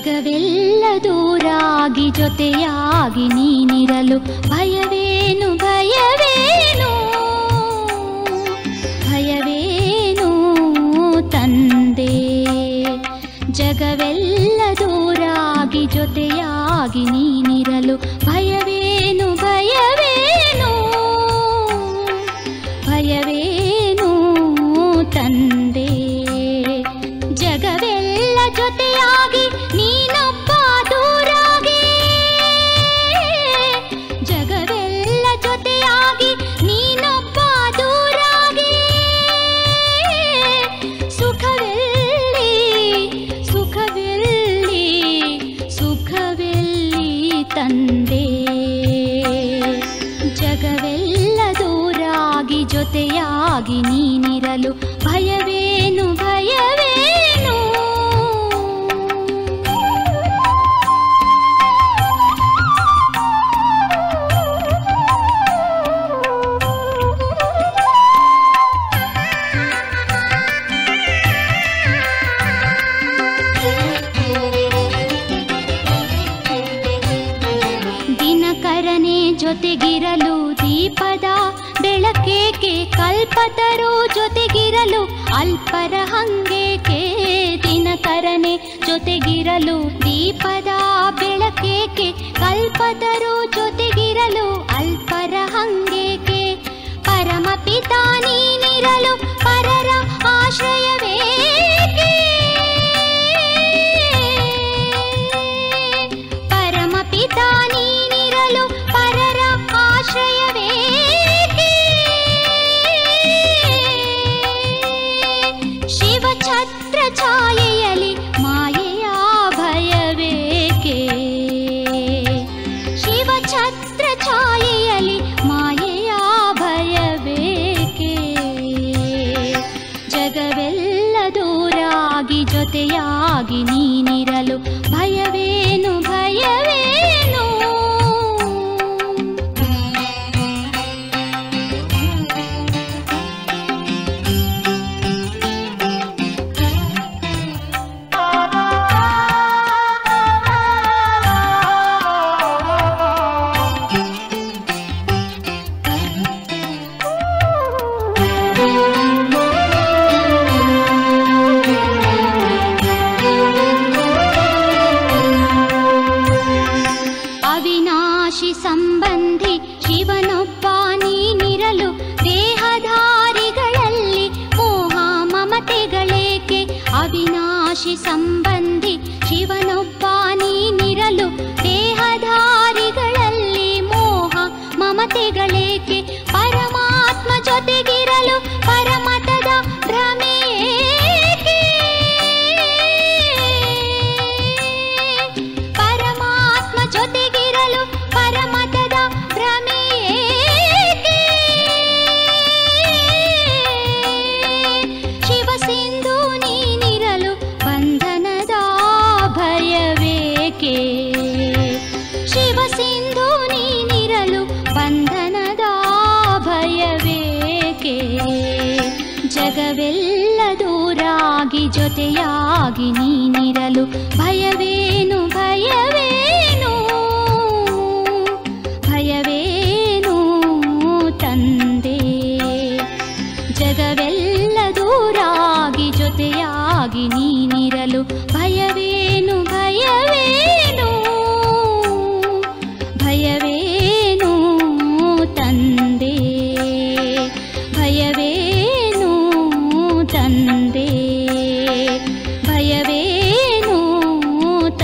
ಜಗವೆಲ್ಲ ದೂರಾಗಿ ಜೊತೆಯಾಗಿ ನೀನಿರಲು ಭಯವೇನು ಭಯವೇನು ಭಯವೇನು ತಂದೆ ಜಗವೆಲ್ಲ ದೂರಾಗಿ ಜೊತೆಯಾಗಿ ನೀನಿರಲು ಭಯವೇನು ಭಯವೇನು ಭಯವೇನು ತಂದೆ ಜಗವೆಲ್ಲ ಜೊತೆಯಾಗಿ ನೀನೊಬ್ಬ ದೂರಾಗಿ ಜಗವೆಲ್ಲ ಜೊತೆಯಾಗಿ ನೀನೊಬ್ಬ ದೂರಾಗಿ ಸುಖವೆಲ್ಲಿ ಸುಖವೆಲ್ಲಿ ಸುಖವೆಲ್ಲಿ ತಂದೆ ಜಗವೆಲ್ಲ ದೂರಾಗಿ ಜೊತೆಯಾಗಿ ನೀನಿರಲು ಭಯವೇನು ಭಯವೇನು ದಿನಕರನೆ ಜೊತೆಗಿರಲು ದೀಪದ ಬೆಳಕೇಕೆ ಕಲ್ಪತರು ಜೊತೆಗಿರಲು ಅಲ್ಪರ ಹಂಗೇಕೆ ದಿನಕರನೆ ಜೊತೆಗಿರಲು ದೀಪದ ಬೆಳಕೇಕೆ ಕಲ್ಪತರು ಜೊತೆಗಿರಲು ಅಲ್ಪರ ಹಂಗೇಕೆ ಪರಮ ಪಿತಾ ನೀನಿರಲು ಪರರ ಆಶ್ರಯವೇಕೆ ಪರಮ ಪಿತಾ ನೀನಿರಲು ಪರರ ಆಶ್ರಯವೇಕೆ ಶಿವ ಛತ್ರ ಛಾಯೆಯಲಿ ಮಾಯೆಯ ಭಯವೇಕೆ ಶಿವ ಛತ್ರ ಛಾಯೆಯಲಿ ಮಾಯೆಯ ಭಯವೇಕೆ ಜಗವೆಲ್ಲ ದೂರಾಗಿ ಜೊತೆಯಾಗಿ ನೀನಿರಲು ಭಯವೇನು ಭಯವೇನು ಅವಿನಾಶಿ ಸಂಬಂಧಿ ಶಿವನೊಬ್ಬ ನೀನಿರಲು ದೇಹಧಾರಿಗಳಲ್ಲಿ ಮೋಹ ಮಮತೆಗಳೇಕೆ ಅವಿನಾಶಿ ಸಂಬಂಧಿ ಶಿವನೊಬ್ಬ ನೀನಿರಲು ದೇಹಧಾರಿಗಳಲ್ಲಿ ಮೋಹ ಮಮತೆಗಳೇಕೆ ಪರಮಾತ್ಮ ಜೊತೆಗಿರಲು ಪರಮತದ ಭ್ರಮೆಯೇಕೆ ಪರಮಾತ್ಮ ಜೊತೆಗಿರಲು ಪರಮತದ ಭ್ರಮೆಯೇಕೆ ಶಿವ ಸಿಂಧು ನೀನಿರಲು ಬಂಧನದ ಭಯವೇಕೆ ಶಿವ ಸಿಂಧು ನೀನಿರಲು ಬಂಧನದ ಭಯವೇಕೆ ಜಗವೆಲ್ಲ ದೂರಾಗಿ ಜೊತೆಯಾಗಿ ನೀನಿರಲು ಭಯವೇನು ಭಯವೇನು ಭಯವೇನು ತಂದೆ ಜಗವೆಲ್ಲ ದೂರಾಗಿ ಜೊತೆಯಾಗಿ ನೀನಿರಲು ಭಯವೇನು ಭಯವೇನು ಭಯವೇನು ತಂದೆ ಭಯವೇನು ತಂದೆ ಭಯವೇನು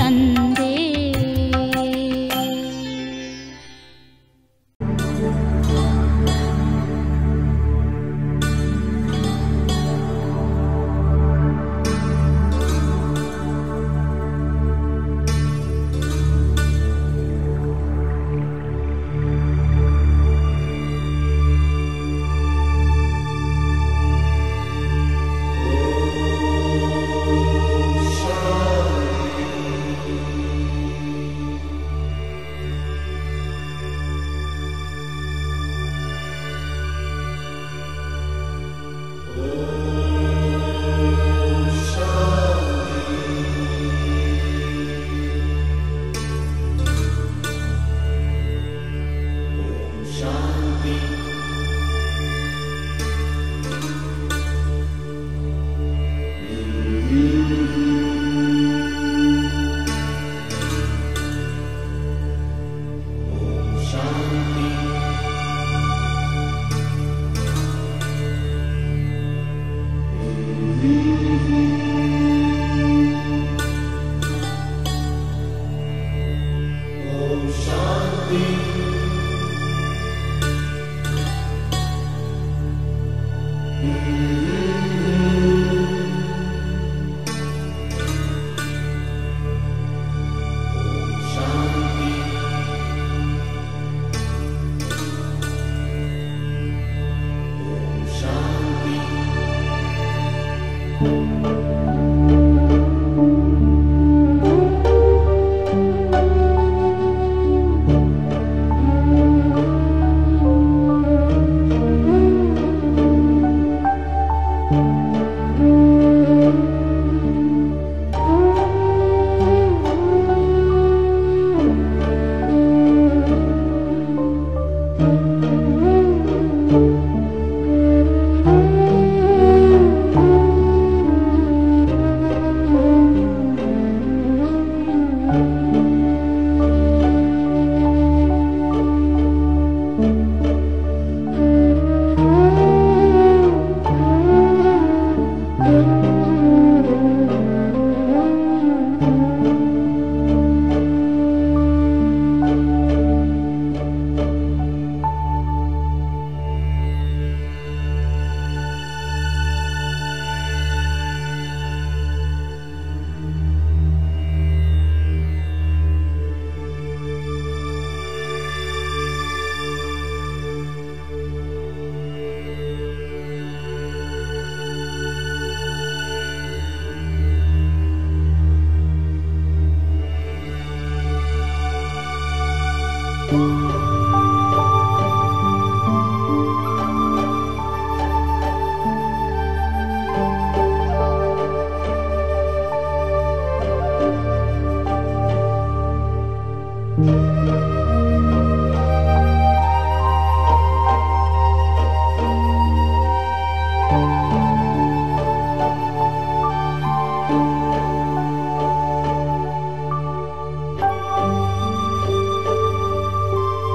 ಿ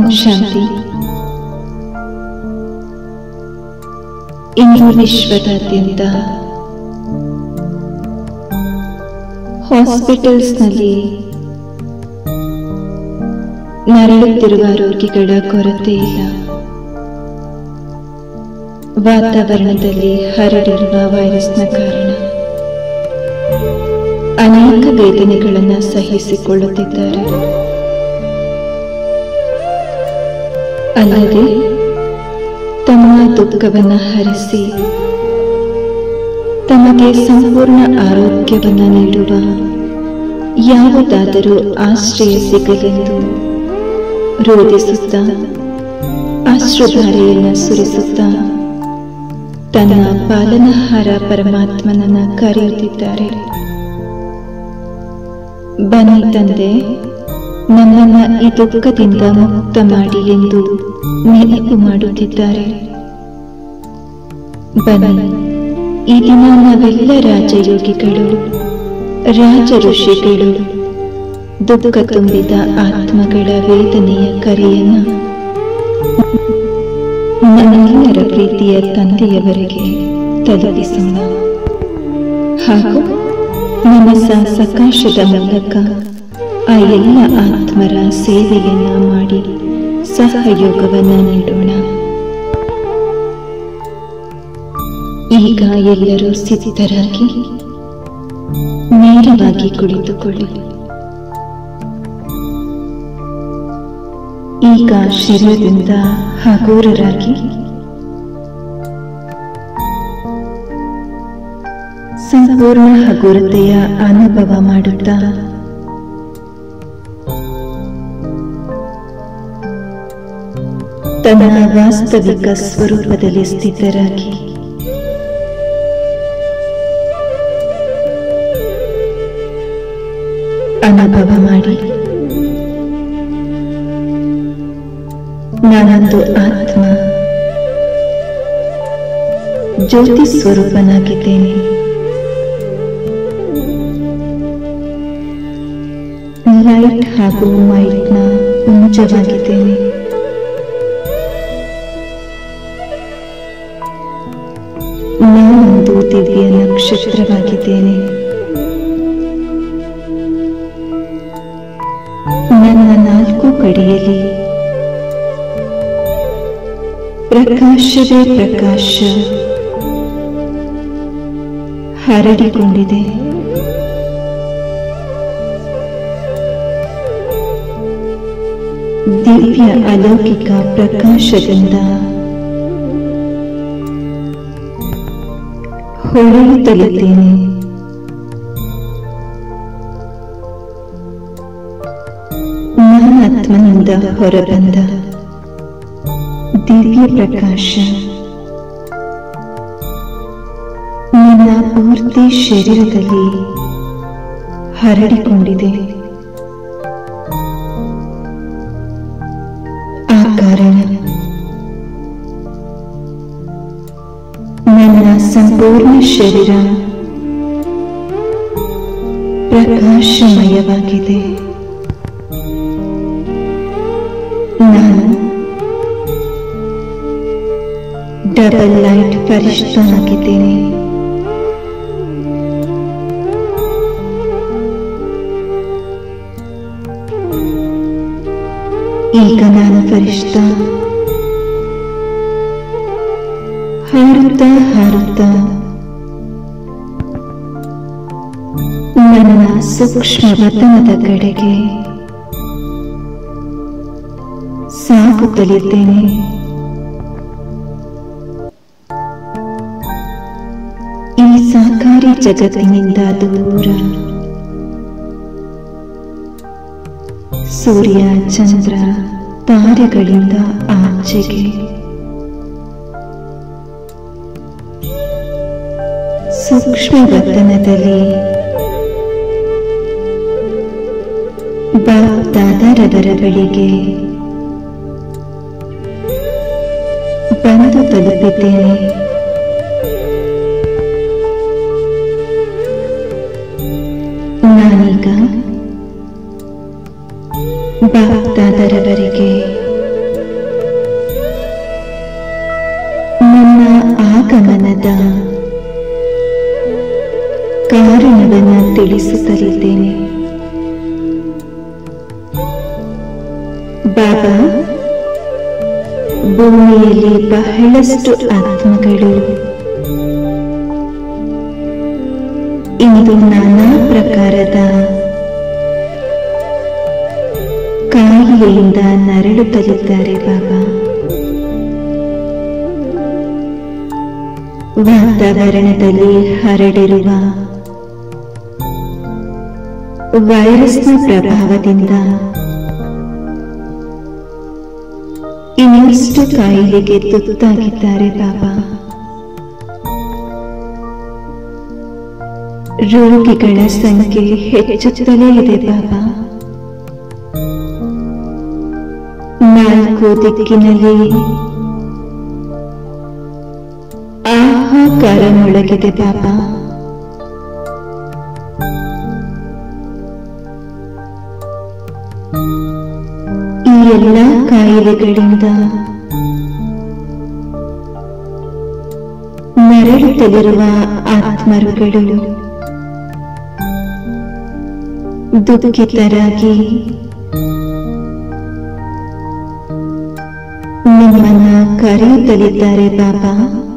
ಶಾಂತಿ ಇಂದು ವಿಶ್ವದಾದ್ಯಂತ ಹಾಸ್ಪಿಟಲ್ಸ್ನಲ್ಲಿ ನರಳುತ್ತಿರುವ ರೋಗಿಗಳ ಕೊರತೆ ಇಲ್ಲ ವಾತಾವರಣದಲ್ಲಿ ಹರಡಿರುವ ವೈರಸ್ನ ಕಾರಣ ಅನೇಕ ವೇದನೆಗಳನ್ನು ಸಹಿಸಿಕೊಳ್ಳುತ್ತಿದ್ದಾರೆ ಅಲ್ಲದೆ ತಮ್ಮ ದುಃಖವನ್ನು ಹರಿಸಿ ತಮಗೆ ಸಂಪೂರ್ಣ ಆರೋಗ್ಯವನ್ನು ನೀಡುವ ಯಾವುದಾದರೂ ಆಶ್ರಯ ಸಿಗಲೆಂದು ರೋಧಿಸುತ್ತಾ ಅಶ್ರುಧಾರೆಯನ್ನು ಸುರಿಸುತ್ತಾ ತನ್ನ ಪಾಲನಹಾರ ಪರಮಾತ್ಮನನ್ನ ಕರೆಯುತ್ತಿದ್ದಾರೆ ಬನ್ನಿ ತಂದೆ ನನ್ನನ್ನ ಈ ದುಃಖದಿಂದ ಮುಕ್ತ ಮಾಡಿ ಎಂದು ನೆನಪು ಮಾಡುತ್ತಿದ್ದಾರೆ ಬನ್ನಿ ಈ ದಿನ ನಾವೆಲ್ಲ ರಾಜಯೋಗಿಗಳು ರಾಜ ಋಷಿಗಳು ದುಃಖ ತುಂಬಿದ ಆತ್ಮಗಳ ವೇದನೆಯ ಕರೆಯನ್ನ ನನ್ನೆಲ್ಲರ ಪ್ರೀತಿಯ ತಂದೆಯವರೆಗೆ ತಲುಪಿಸೋಣ ಹಾಗೂ ಮನಸ್ಸ ಸಕಾಶದ ಮೂಲಕ ಆ ಎಲ್ಲ ಆತ್ಮರ ಸೇವೆಯನ್ನ ಮಾಡಿ ಸಹಯೋಗವನ್ನ ನೀಡೋಣ ಈಗ ಎಲ್ಲರೂ ಸಿದ್ಧರಾಗಿ ನೇರವಾಗಿ ಕುಳಿತುಕೊಳ್ಳಿ ಈಗ ಶರೀರದಿಂದ ಹಗೂರರಾಗಿ ಸಂಪೂರ್ಣ ಹಗುರತೆಯ ಅನುಭವ ಮಾಡುತ್ತಾ ತನ್ನ ವಾಸ್ತವಿಕ ಸ್ವರೂಪದಲ್ಲಿ ಸ್ಥಿತರಾಗಿ ಅನುಭವ ಮಾಡಿ ನಾನೊಂದು ಆತ್ಮ ಜ್ಯೋತಿ ಸ್ವರೂಪನಾಗಿದ್ದೇನೆ ಲೈಟ್ ಹಾಗೂ ಮೈಟ್ನ ಪುಂಜವಾಗಿದ್ದೇನೆ ನಾನೊಂದು ದಿವ್ಯ ನಕ್ಷತ್ರವಾಗಿದ್ದೇನೆ ನನ್ನ ನಾಲ್ಕು ಕಡೆಯಲ್ಲಿ ಪ್ರಕಾಶವೇ ಪ್ರಕಾಶ ಹರಡಿಕೊಂಡಿದೆ ದಿವ್ಯ ಅಲೌಕಿಕ ಪ್ರಕಾಶದಿಂದ ಹೊಳೆಯುತ್ತಲಿದ್ದೇನೆ ನಾನಾತ್ಮನಿಂದ ಹೊರಬಂದ ದಿವ್ಯ ಪ್ರಕಾಶ ನನ್ನ ಪೂರ್ತಿ ಶರೀರದಲ್ಲಿ ಹರಡಿಕೊಂಡಿದೆ ಆ ಕಾರಣ ನನ್ನ ಸಂಪೂರ್ಣ ಶರೀರ ಪ್ರಕಾಶಮಯವಾಗಿದೆ ನಾನು ಡಬಲ್ ಲೈಟ್ ಪರಿಷ್ಠನಾಗಿದ್ದೇನೆ ಈಗ ನಾನು ಪರಿಷ್ಠ ಹಾರುತ್ತಾ ಹಾರುತ್ತಾ ನನ್ನ ಸೂಕ್ಷ್ಮ ವತನದ ಕಡೆಗೆ ಸಾಗುತ್ತಲಿದ್ದೇನೆ ಈ ಸಾಕಾರಿ ಜಗತ್ತಿನಿಂದ ದೂರ ಸೂರ್ಯ ಚಂದ್ರ ತಾರೆಗಳಿಂದ ಆಚೆಗೆ ಸೂಕ್ಷ್ಮ ವತನದಲ್ಲಿ ಬಾದಾದರವರ ಬಳಿಗೆ ಬಂದು ತಲುಪಿದ್ದೇನೆ ನಾನೀಗ ಬಾದಾದರವರೆಗೆ ಬಂಧನದ ಕಾರಣವನ್ನ ತಿಳಿಸುತ್ತಲಿದ್ದೇನೆ ಬಾಬಾ ಭೂಮಿಯಲ್ಲಿ ಬಹಳಷ್ಟು ಆತ್ಮಗಳು ಇಂದು ನಾನಾ ಪ್ರಕಾರದ ಕಾಯಿಲೆಯಿಂದ ನರಳುತ್ತಲಿದ್ದಾರೆ ಬಾಬಾ ವಾತಾವರಣದಲ್ಲಿ ಹರಡಿರುವ ವೈರಸ್ನ ಪ್ರಭಾವದಿಂದ ಇನ್ನಷ್ಟು ಕಾಯಿಲೆಗೆ ತುತ್ತಾಗಿದ್ದಾರೆ ಬಾಬಾ ರೋಗಿಗಳ ಸಂಖ್ಯೆ ಹೆಚ್ಚುತ್ತಲೇ ಇದೆ ಬಾಬಾ ನಾಲ್ಕು ದಿಕ್ಕಿನಲ್ಲಿ ಆಹಾಕಾರ ಮೊಳಗಿದೆ ಬಾಬಾ ಈ ಎಲ್ಲ ಕಾಯಿಲೆಗಳಿಂದ ನರಳುತ್ತಲಿರುವ ಆತ್ಮರುಗಳು ದುಃಖಿತರಾಗಿ ನಿಮ್ಮನ್ನ ಕರೆಯುತ್ತಲಿದ್ದಾರೆ ಬಾಬಾ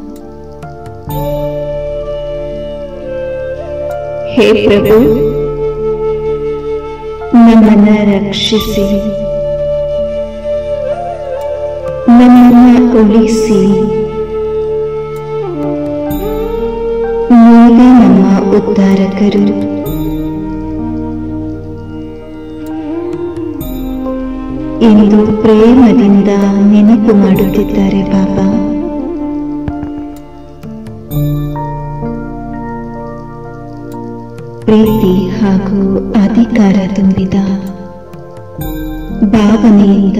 ಹೇ ಪ್ರಭು ನಮ್ಮನ್ನ ರಕ್ಷಿಸಿ ನಮ್ಮನ್ನ ಉಳಿಸಿ ನೀವೇ ನಮ್ಮ ಉದ್ಧಾರಕರು ಎಂದು ಪ್ರೇಮದಿಂದ ನೆನಪು ಮಾಡುತ್ತಿದ್ದಾರೆ ಬಾಬಾ ಪ್ರೀತಿ ಹಾಗೂ ಅಧಿಕಾರ ತುಂಬಿದ ಭಾವನೆಯಿಂದ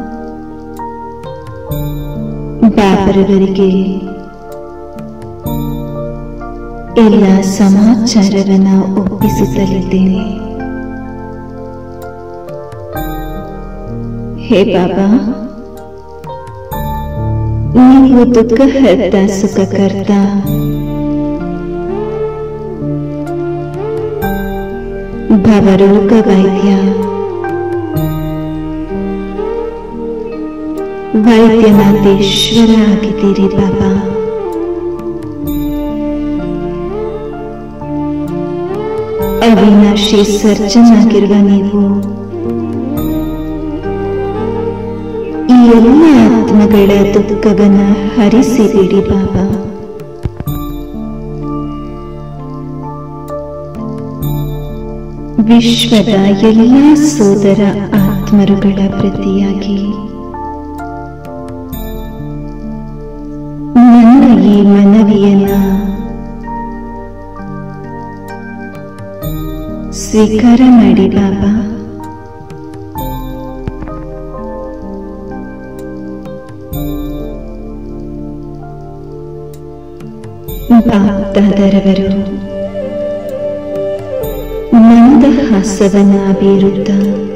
ಬಾಬರವರಿಗೆ ಎಲ್ಲ ಸಮಾಚಾರವನ್ನ ಒಪ್ಪಿಸುತ್ತಲಿದ್ದೇನೆ ಹೇ ಬಾಬಾ ನೀವು ದುಃಖ ಹರ್ತ ಸುಖಕರ್ತ ಭವರೋಗ ವೈದ್ಯ ವೈದ್ಯನಾಥೇಶ್ವರ ಆಗಿದ್ದೀರಿ ಬಾಬಾ ಅವಿನಾಶಿ ಸರ್ಜನ್ ಆಗಿರುವ ನೀವು ಈ ಎಲ್ಲ ಆತ್ಮಗಳ ದುಃಖವನ್ನ ಹರಿಸಿಬಿಡಿ ಬಾಬಾ ವಿಶ್ವದ ಎಲ್ಲ ಸೋದರ ಆತ್ಮರುಗಳ ಪ್ರತಿಯಾಗಿ ನನ್ನ ಈ ಮನವಿಯನ್ನ ಸ್ವೀಕಾರ ಮಾಡಿ ಬಾಬಾ ಬಾಪ್ದಾದರವರು ಮಂದಹಾಸವನ್ನ ಬೀರುತ್ತ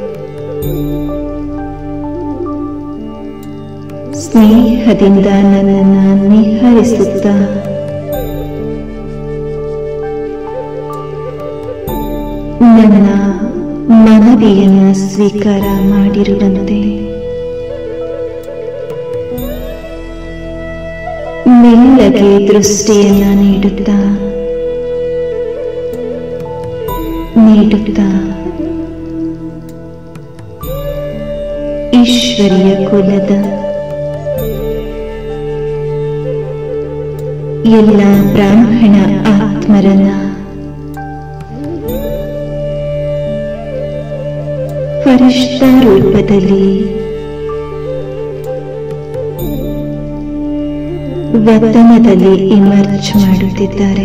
ಸ್ನೇಹದಿಂದ ನನ್ನನ್ನ ನಿಹರಿಸುತ್ತ ನನ್ನ ಮನವಿಯನ್ನ ಸ್ವೀಕಾರ ಮಾಡಿರುವಂತೆ ಮೆಲ್ಲಗೆ ದೃಷ್ಟಿಯನ್ನ ನೀಡುತ್ತಾ ನೀಡುತ್ತಾ ಈಶ್ವರಿಯ ಕುಲದ ಎಲ್ಲ ಬ್ರಾಹ್ಮಣ ಆತ್ಮರನ್ನ ಫರಿಷ್ಠ ರೂಪದಲ್ಲಿ ವತನದಲ್ಲಿ ಇಮರ್ಜ್ ಮಾಡುತ್ತಿದ್ದಾರೆ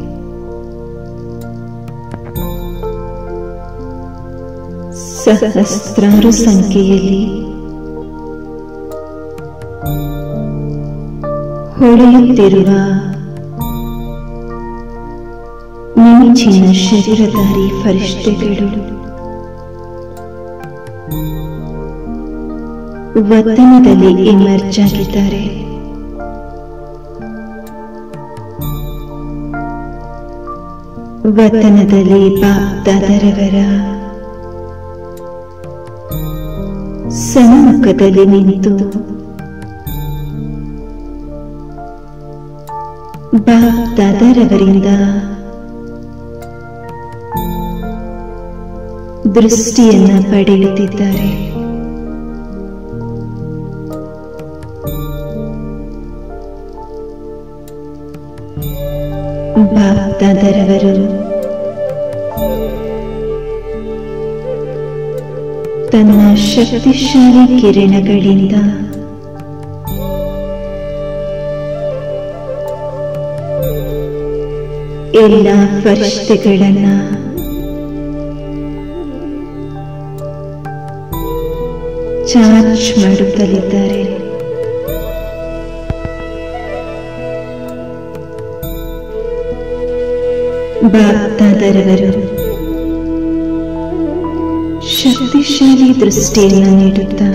ಸಹಸ್ರಾರು ಸಂಖ್ಯೆಯಲ್ಲಿ ಹೊಳೆಯುತ್ತಿರುವ ಮಿಂಚಿನ ಶರೀರಧಾರಿ ಫರಿಷ್ಠೆಗಳು ವತನದಲ್ಲಿ ಇಮರ್ಜ್ ಆಗಿದ್ದಾರೆ ವತನದಲ್ಲಿ ಬಾಪ್ದಾದರವರ ಸಮ್ಮುಖದಲ್ಲಿ ನಿಂತು ಬಾಪ್ದಾದರವರಿಂದ ದೃಷ್ಟಿಯನ್ನ ಪಡೆಯುತ್ತಿದ್ದಾರೆ ಬಾಪ್ದಾದರವರು ತನ್ನ ಶಕ್ತಿಶಾಲಿ ಕಿರಣಗಳಿಂದ ಎಲ್ಲ ಫರಿಷ್ಠೆಗಳನ್ನ ಚಾರ್ಜ್ ಮಾಡುತ್ತಲಿದ್ದಾರೆ ಬಾಪ್ತಾದರವರು ಶಕ್ತಿಶಾಲಿ ದೃಷ್ಟಿಯನ್ನು ನೀಡುತ್ತಾ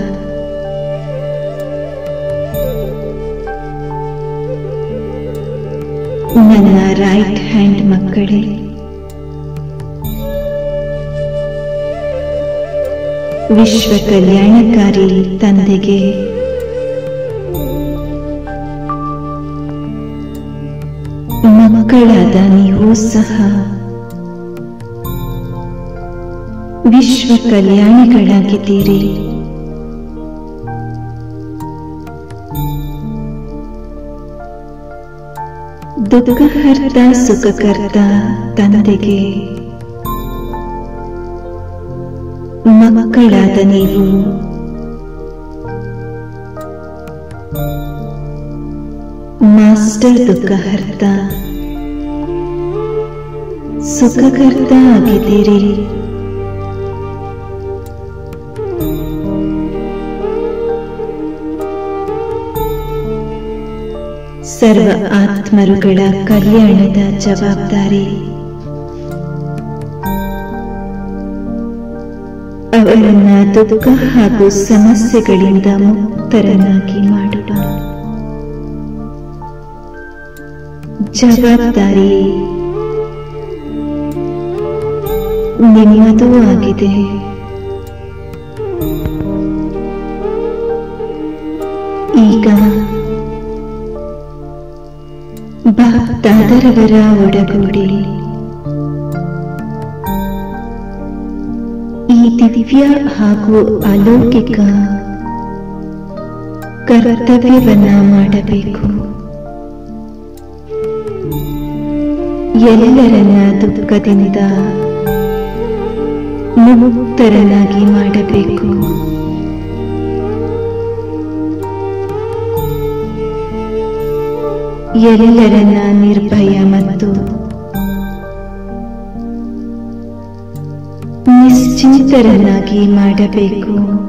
ನನ್ನ ರೈಟ್ ಹ್ಯಾಂಡ್ ಮಕ್ಕಳೇ ವಿಶ್ವ ಕಲ್ಯಾಣಕಾರಿ ತಂದೆಗೆ ಮಕ್ಕಳಾದ ನೀವು ಸಹ ವಿಶ್ವ ಕಲ್ಯಾಣಿಗಳಾಗಿದ್ದೀರಿ ದುಃಖಹರ್ತ ಸುಖಕರ್ತ ತಂದೆಗೆ ಮಕ್ಕಳಾದ ನೀವು ಮಾಸ್ಟರ್ ದುಃಖಹರ್ತ ಸುಖಕರ್ತ ಆಗಿದ್ದೀರಿ ಸರ್ವ ಆತ್ಮರುಗಳ ಕಲ್ಯಾಣದ ಜವಾಬ್ದಾರಿ ಅವರನ್ನ ದುಃಖ ಹಾಗೂ ಸಮಸ್ಯೆಗಳಿಂದ ಮುಕ್ತರನ್ನಾಗಿ ಮಾಡುವ ಜವಾಬ್ದಾರಿ ನಿಮ್ಮದೂ ಆಗಿದೆ ಈಗ ಭಕ್ತಾದರವರ ಒಡಗೂಡಿ ಈ ದಿವ್ಯ ಹಾಗೂ ಅಲೌಕಿಕ ಕರ್ತವ್ಯವನ್ನ ಮಾಡಬೇಕು ಎಲ್ಲರನ್ನ ದುಃಖದಿಂದ ಮುಕ್ತರನ್ನಾಗಿ ಮಾಡಬೇಕು ಎಲ್ಲರನ್ನ ನಿರ್ಭಯ ಮತ್ತು ನಿಶ್ಚಿಂತರನ್ನಾಗಿ ಮಾಡಬೇಕು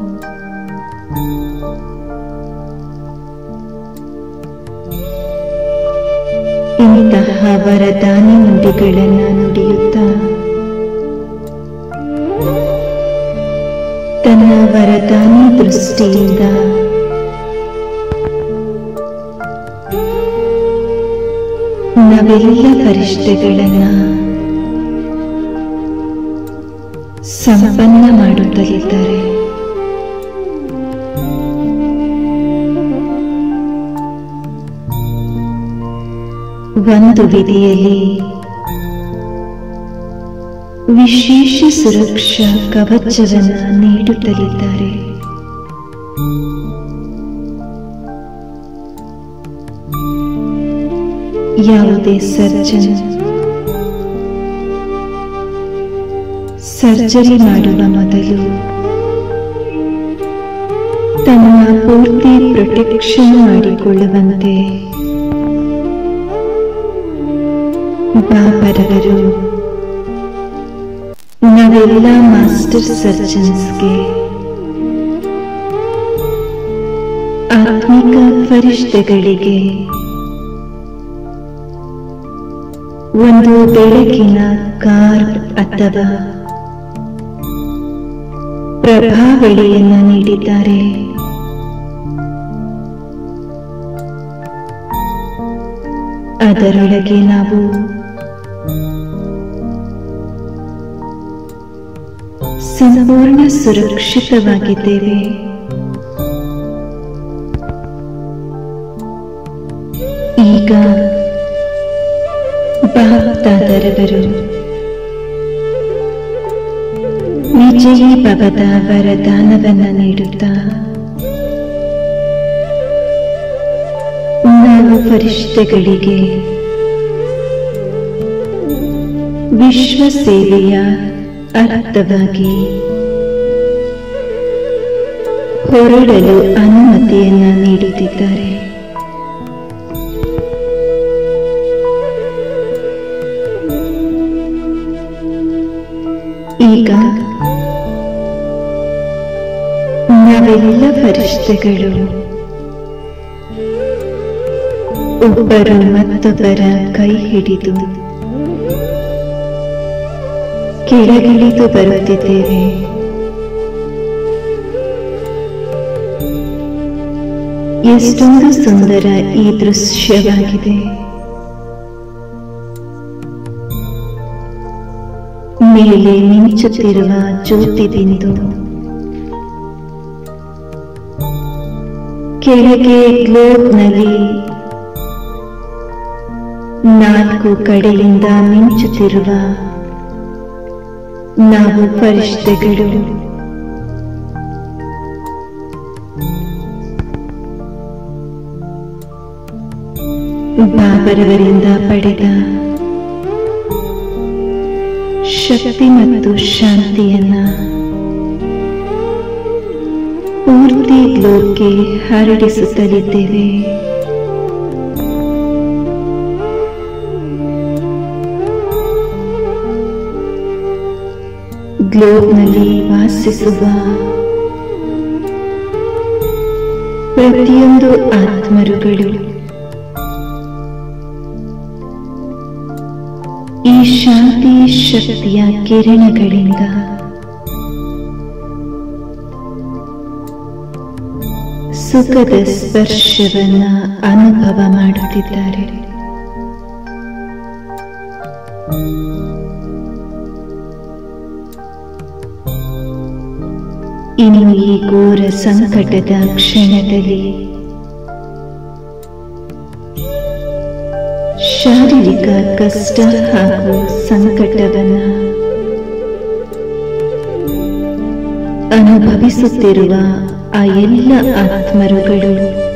ಇಂತಹ ವರದಾನಿ ನುಡಿಗಳನ್ನ ನುಡಿಯುತ್ತಾ ತನ್ನ ವರದಾನಿ ದೃಷ್ಟಿಯಿಂದ ನಾವೆಲ್ಲ ಪರಿಷ್ಠೆಗಳನ್ನ ಸಂಪನ್ನ ಮಾಡುತ್ತಲಿದ್ದಾರೆ ಒಂದು ವಿಧಿಯಲ್ಲಿ ವಿಶೇಷ ಸುರಕ್ಷಾ ಕವಚವನ್ನ ನೀಡುತ್ತಲಿದ್ದಾರೆ ಯಾವುದೇ ಸರ್ಜನ್ ಸರ್ಜರಿ ಮಾಡುವ ಮೊದಲು ತನ್ನ ಪೂರ್ತಿ ಪ್ರೊಟೆಕ್ಷನ್ ಮಾಡಿಕೊಳ್ಳುವಂತೆ ಬಾಬರವರು ನಾವೆಲ್ಲ ಮಾಸ್ಟರ್ ಸರ್ಜನ್ಸ್ಗೆ ಆತ್ಮಿಕ ಫರಿಷ್ಠೆಗಳಿಗೆ ಒಂದು ಬೆಳಕಿನ ಕಾರ್ ಅಥವಾ ಪ್ರಭಾವಳಿಯನ್ನ ನೀಡಿದ್ದಾರೆ ಅದರೊಳಗೆ ನಾವು ಸಂಪೂರ್ಣ ಸುರಕ್ಷಿತವಾಗಿದ್ದೇವೆ ಈಗ ಬಾಪ್ತಾದರವರು ವಿಜಯೀ ಭವದ ವರದಾನವನ್ನ ನೀಡುತ್ತಾ ನಾವು ಫರಿಷ್ಠೆಗಳಿಗೆ ವಿಶ್ವ ಸೇವೆಯ ಅರ್ಥವಾಗಿ ಹೊರಡಲು ಅನುಮತಿಯನ್ನ ನೀಡುತ್ತಿದ್ದಾರೆ ಈಗ ನಾವೆಲ್ಲ ಫರಿಷ್ಠೆಗಳು ಒಬ್ಬರು ಮತ್ತೊಬ್ಬರ ಕೈ ಹಿಡಿದು ಕೆಳಗಿಳಿದು ಬರುತ್ತಿದ್ದೇವೆ ಎಷ್ಟೊಂದು ಸುಂದರ ಈ ದೃಶ್ಯವಾಗಿದೆ ಮೇಲೆ ಮಿಂಚುತ್ತಿರುವ ಜ್ಯೋತಿ ಬಿಂದು ಕೆಳಗೆ ಗ್ಲೋಬ್ನಲ್ಲಿ ನಾಲ್ಕು ಕಡೆಯಿಂದ ಮಿಂಚುತ್ತಿರುವ ನಾವು ಫರಿಷ್ಠೆಗಳು ಬಾಬರವರಿಂದ ಪಡೆದ ಶಕ್ತಿ ಮತ್ತು ಶಾಂತಿಯನ್ನ ಪೂರ್ತಿ ಗ್ಲೋಬ್ಗೆ ಹರಡಿಸುತ್ತಲಿದ್ದೇವೆ ಗ್ಲೋಬ್ನಲ್ಲಿ ವಾಸಿಸುವ ಪ್ರತಿಯೊಂದು ಆತ್ಮರುಗಳು ಈ ಶಾಂತಿ ಶಕ್ತಿಯ ಕಿರಣಗಳಿಂದ ಸುಖದ ಸ್ಪರ್ಶವನ್ನ ಅನುಭವ ಮಾಡುತ್ತಿದ್ದಾರೆ ಇನ್ನು ಈ ಘೋರ ಸಂಕಟದ ಕ್ಷಣದಲ್ಲಿ ಶಾರೀರಿಕ ಕಷ್ಟ ಹಾಗೂ ಸಂಕಟವನ್ನ ಅನುಭವಿಸುತ್ತಿರುವ ಆ ಎಲ್ಲ ಆತ್ಮರುಗಳು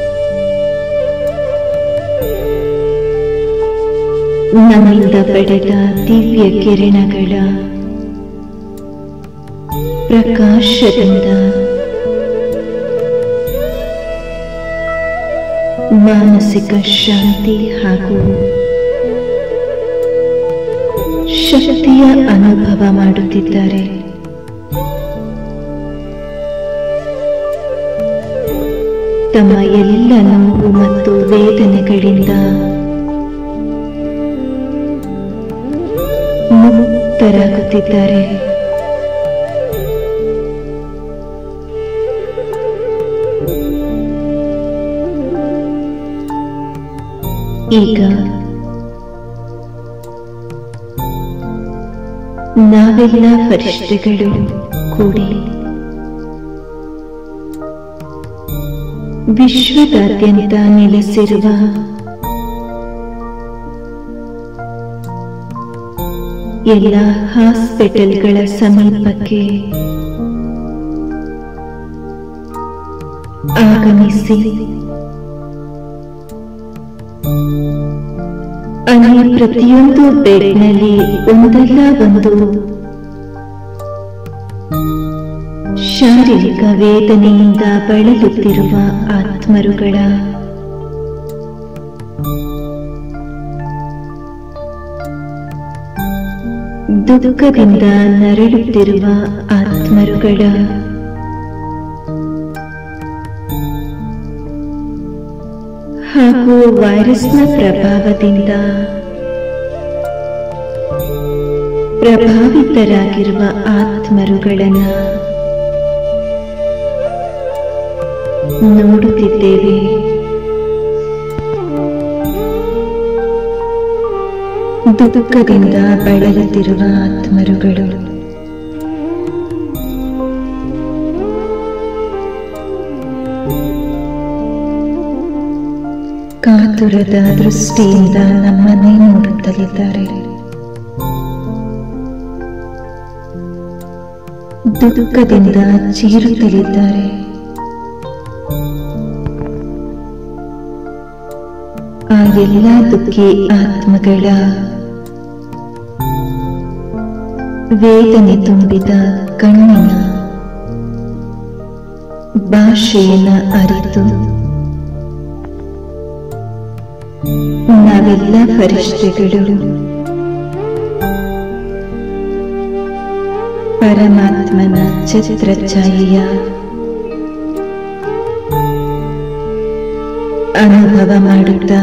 ನಮ್ಮಿಂದ ಪಡೆದ ದಿವ್ಯ ಕಿರಣಗಳ ಪ್ರಕಾಶದಿಂದ ಮಾನಸಿಕ ಶಾಂತಿ ಹಾಗೂ ಶಕ್ತಿಯ ಅನುಭವ ಮಾಡುತ್ತಿದ್ದಾರೆ ತಮ್ಮ ಎಲ್ಲ ನೋವು ಮತ್ತು ವೇದನೆಗಳಿಂದ ಮುಕ್ತರಾಗುತ್ತಿದ್ದಾರೆ ಈಗ ನಾವೆಲ್ಲ ಫರಿಷ್ಠೆಗಳು ಕೂಡಿ ವಿಶ್ವದಾದ್ಯಂತ ನೆಲೆಸಿರುವ ಎಲ್ಲ ಹಾಸ್ಪಿಟಲ್ಗಳ ಸಮೀಪಕ್ಕೆ ಆಗಮಿಸಿ ಅಲ್ಲಿ ಪ್ರತಿಯೊಂದು ಬೆಡ್ನಲ್ಲಿ ಒಂದಲ್ಲ ಒಂದು ಶಾರೀರಿಕ ವೇದನೆಯಿಂದ ಬಳಲುತ್ತಿರುವ ಆತ್ಮರುಗಳ ದುಃಖದಿಂದ ನರಳುತ್ತಿರುವ ಆತ್ಮರುಗಳ ಹಾಗೂ ವೈರಸ್ನ ಪ್ರಭಾವದಿಂದ ಪ್ರಭಾವಿತರಾಗಿರುವ ಆತ್ಮರುಗಳನ್ನ ನೋಡುತ್ತಿದ್ದೇವೆ ದುಃಖದಿಂದ ಬಳಲುತ್ತಿರುವ ಆತ್ಮರುಗಳು ಕಾತುರದ ದೃಷ್ಟಿಯಿಂದ ನಮ್ಮನ್ನೇ ನೋಡುತ್ತಲಿದ್ದಾರೆ ದುಃಖದಿಂದ ಚೀರುತ್ತಲಿದ್ದಾರೆ ಆ ಎಲ್ಲ ದುಃಖಿ ಆತ್ಮಗಳ ವೇದನೆ ತುಂಬಿದ ಕಣ್ಣಿನ ಭಾಷೆಯನ್ನ ಅರಿತು ನಾವೆಲ್ಲ ಫರಿಷ್ಠೆಗಳು ಪರಮಾತ್ಮನ ಛತ್ರಛಾಯೆಯ ಅನುಭವ ಮಾಡುತ್ತಾ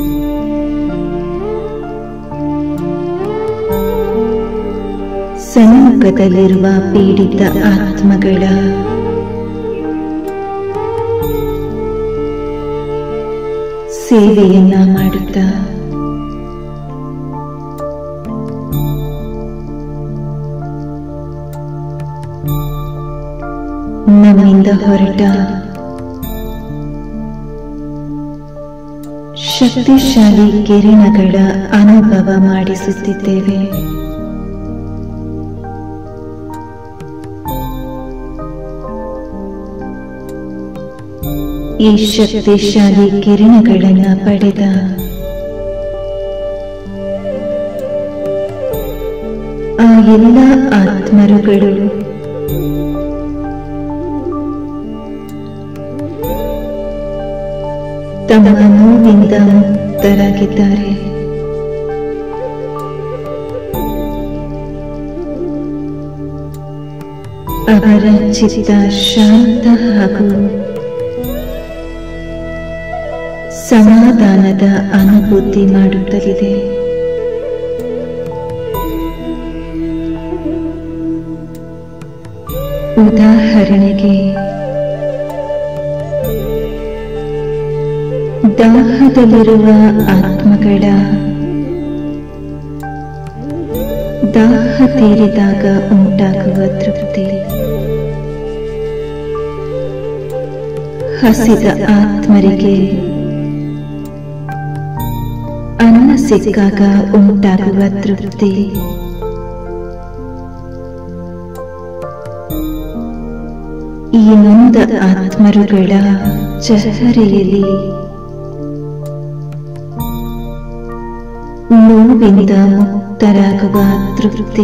ಸನ್ಮುಖದಲ್ಲಿರುವ ಪೀಡಿತ ಆತ್ಮಗಳ ಸೇವೆಯನ್ನ ಮಾಡುತ್ತಾ ನಮ್ಮಿಂದ ಹೊರಟ ಶಕ್ತಿಶಾಲಿ ಕಿರಣಗಳ ಅನುಭವ ಮಾಡಿಸುತ್ತಿದ್ದೇವೆ ಈ ಶಕ್ತಿಶಾಲಿ ಕಿರಣಗಳನ್ನ ಪಡೆದ ಆ ಎಲ್ಲ ಆತ್ಮರುಗಳು ತಮ್ಮ ನೋವಿಂದ ಮುಕ್ತರಾಗಿದ್ದಾರೆ ಅವರ ಚಿತ್ತ ಶಾಂತ ಹಾಗೂ ಸಮಾಧಾನದ ಅನುಭೂತಿ ಮಾಡುತ್ತಲಿದೆ ಉದಾಹರಣೆಗೆ ದಾಹದಲ್ಲಿರುವ ಆತ್ಮಗಳ ದಾಹ ತೀರಿದಾಗ ಉಂಟಾಗುವ ತೃಪ್ತಿ ಹಸಿದ ಆತ್ಮರಿಗೆ ಅನ್ನ ಸಿಕ್ಕಾಗ ಉಂಟಾಗುವ ತೃಪ್ತಿ ಈ ನೊಂದ ಆತ್ಮರುಗಳ ಚಹರೆಯಲ್ಲಿ ನೋವಿಂದ ಮುಕ್ತರಾಗುವ ತೃಪ್ತಿ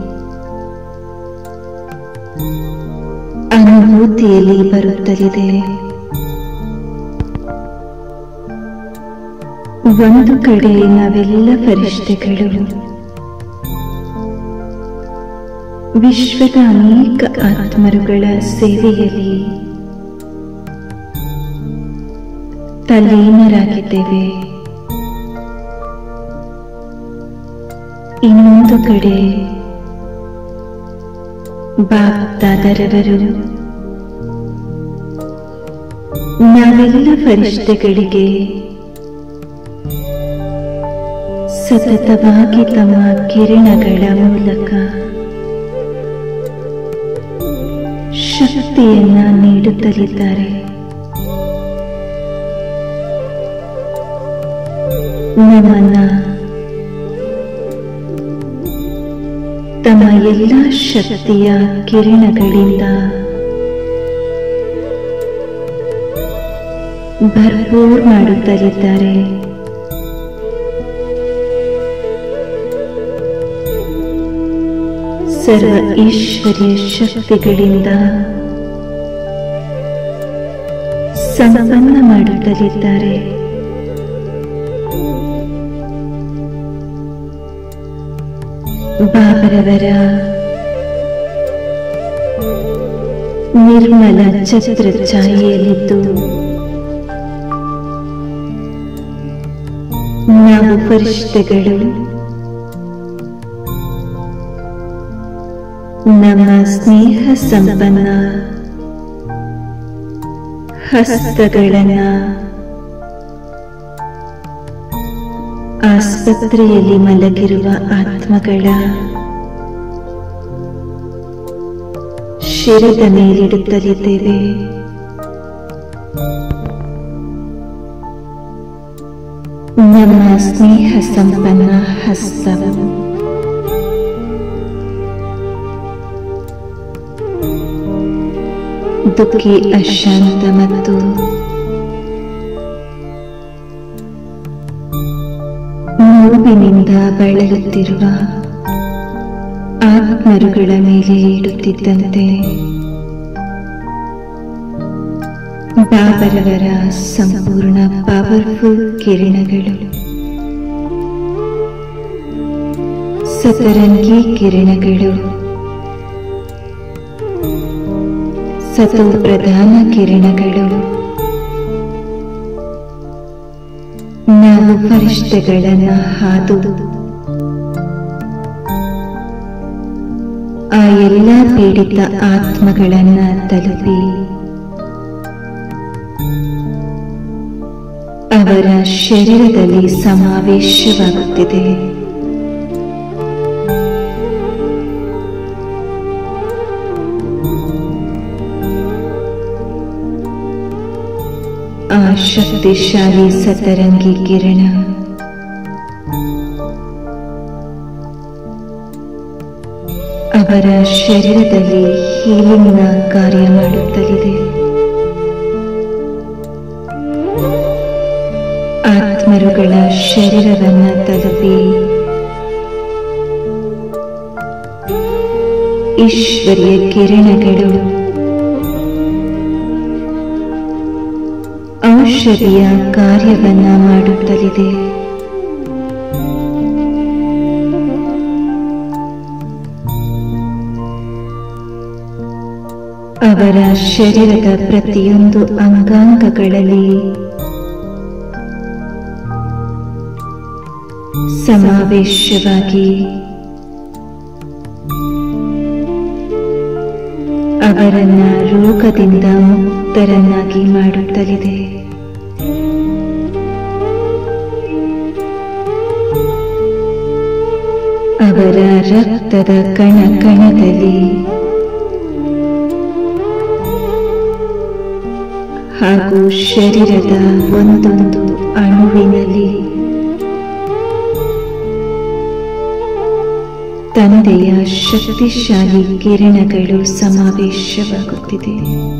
ಅನುಭೂತಿಯಲ್ಲಿ ಬರುತ್ತಲಿದೆ ಒಂದು ಕಡೆ ನಾವೆಲ್ಲ ಫರಿಷ್ಠೆಗಳು ವಿಶ್ವದ ಅನೇಕ ಆತ್ಮರುಗಳ ಸೇವೆಯಲ್ಲಿ ತಲ್ಲೀನರಾಗಿದ್ದೇವೆ ಇನ್ನೊಂದು ಕಡೆ ಬಾಪ್ದಾದರವರು ನಾವೆಲ್ಲ ಫರಿಷ್ಠೆಗಳಿಗೆ ಸತತವಾಗಿ ತಮ್ಮ ಕಿರಣಗಳ ಮೂಲಕ ಶಕ್ತಿಯನ್ನ ನೀಡುತ್ತಲಿದ್ದಾರೆ ನಮ್ಮನ್ನ ತಮ್ಮ ಎಲ್ಲ ಶಕ್ತಿಯ ಕಿರಣಗಳಿಂದ ಭರ್ಪೂರ್ ಮಾಡುತ್ತಲಿದ್ದಾರೆ ಸರ್ವ ಈಶ್ವರ್ಯ ಶಕ್ತಿಗಳಿಂದ ಸಂಪನ್ನ ಮಾಡುತ್ತಲಿದ್ದಾರೆ ಬಾಬರವರ ನಿರ್ಮಲ ಛತ್ರ ಛಾಯೆಯಲ್ಲಿದ್ದು ನಾವು ಪರಿಷ್ಠಗಳು ನಮ್ಮ ಸ್ನೇಹ ಸಂಪನ್ನ ಹಸ್ತಗಳನ್ನ ಆಸ್ಪತ್ರೆಯಲ್ಲಿ ಮಲಗಿರುವ ಆತ್ಮಗಳ ಶಿರದ ಮೇಲಿಡುತ್ತಲಿದ್ದೇವೆ ನಮ್ಮ ಸ್ನೇಹ ಸಂಪನ್ನ ಹಸ್ತವು ದುಃಖಿ ಅಶಾಂತ ಮತ್ತು ನೋವಿನಿಂದ ಬಳಲುತ್ತಿರುವ ಆತ್ಮರುಗಳ ಮೇಲೆ ಇಡುತ್ತಿದ್ದಂತೆ ಬಾಬರವರ ಸಂಪೂರ್ಣ ಪವರ್ಫುಲ್ ಕಿರಣಗಳು ಸತರಂಗಿ ಕಿರಣಗಳು ಸತೋ ಪ್ರಧಾನ ಕಿರಣಗಳು ನಾವು ಫರಿಷ್ಠಗಳನ್ನ ಹಾದು ಆ ಎಲ್ಲ ಪೀಡಿತ ಆತ್ಮಗಳನ್ನ ತಲುಪಿ ಅವರ ಶರೀರದಲ್ಲಿ ಸಮಾವೇಶವಾಗುತ್ತಿದೆ ಆ ಶಕ್ತಿಶಾಲಿ ಸತರಂಗಿ ಕಿರಣ ಅವರ ಶರೀರದಲ್ಲಿ ಹೀಲಿಂಗ್ನ ಕಾರ್ಯ ಮಾಡುತ್ತಲಿದೆ ಆತ್ಮರುಗಳ ಶರೀರವನ್ನ ತಲುಪಿ ಈಶ್ವರ್ಯ ಕಿರಣಗಳು ಔಷಧಿಯ ಕಾರ್ಯವನ್ನ ಮಾಡುತ್ತಲಿದೆ ಅವರ ಶರೀರದ ಪ್ರತಿಯೊಂದು ಅಂಗಾಂಗಗಳಲ್ಲಿ ಸಮಾವೇಶವಾಗಿ ಅವರನ್ನ ರೋಗದಿಂದ ಮುಕ್ತರನ್ನಾಗಿ ಮಾಡುತ್ತಲಿದೆ ಅವರ ರಕ್ತದ ಕಣ ಕಣದಲ್ಲಿ ಹಾಗೂ ಶರೀರದ ಒಂದೊಂದು ಅಣುವಿನಲ್ಲಿ ತಂದೆಯ ಶಕ್ತಿಶಾಲಿ ಕಿರಣಗಳು ಸಮಾವೇಶವಾಗುತ್ತಿದೆ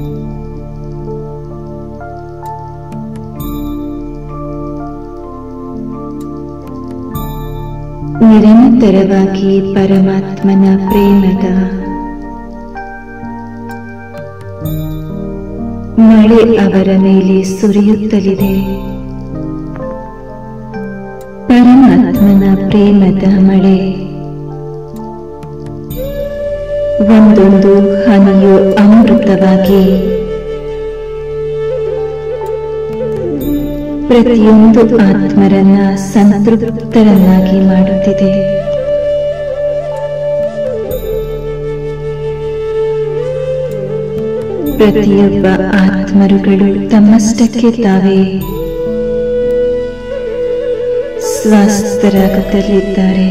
ನಿರಂತರವಾಗಿ ಪರಮಾತ್ಮನ ಪ್ರೇಮದ ಮಳೆ ಅವರ ಮೇಲೆ ಸುರಿಯುತ್ತಲಿದೆ ಪರಮಾತ್ಮನ ಪ್ರೇಮದ ಮಳೆ ಒಂದೊಂದು ಹನಿಯು ಅಮೃತವಾಗಿ ಪ್ರತಿಯೊಂದು ಆತ್ಮರನ್ನ ಸಂತೃಪ್ತರನ್ನಾಗಿ ಮಾಡುತ್ತಿದೆ ಪ್ರತಿಯೊಬ್ಬ ಆತ್ಮರುಗಳು ತಮ್ಮಷ್ಟಕ್ಕೆ ತಾವೇ ಸ್ವಸ್ಥರಾಗುತ್ತಲಿದ್ದಾರೆ